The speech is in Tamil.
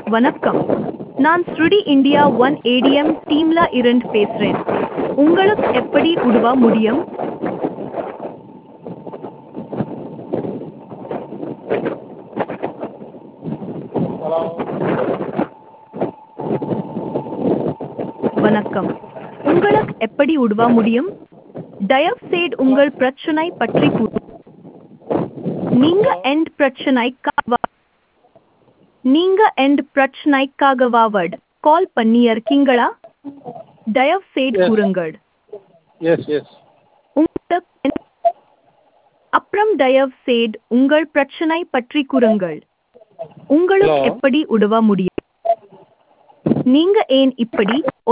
வணக்கம் நான் ஸ்ருடி இந்தியா ஒன் ஏடிஎம் டீம்ல இருந்து பேசுறேன் உங்களுக்கு எப்படி உதவ முடியும் ஹலோ வணக்கம் உங்களுக்கு எப்படி உதவ முடியும் தயவு செய்து உங்கள் பிரச்சனை பற்றி கூறு நீங்க எந்த பிரச்சனைக்காக நீங்க எந்த பிரச்சனைக்காகவாவது கால் பண்ணி இருக்கீங்களா தயவு செய்து Yes. கூறுங்கள் எஸ் எஸ் உங்களுக்கு என்ன- அப்புறம் தயவு செய்து உங்கள் பிரச்சனை பற்றி கூறுங்கள் உங்களுக்கு Hello. எப்படி உதவ முடியும் நீங்க ஏன் இப்படி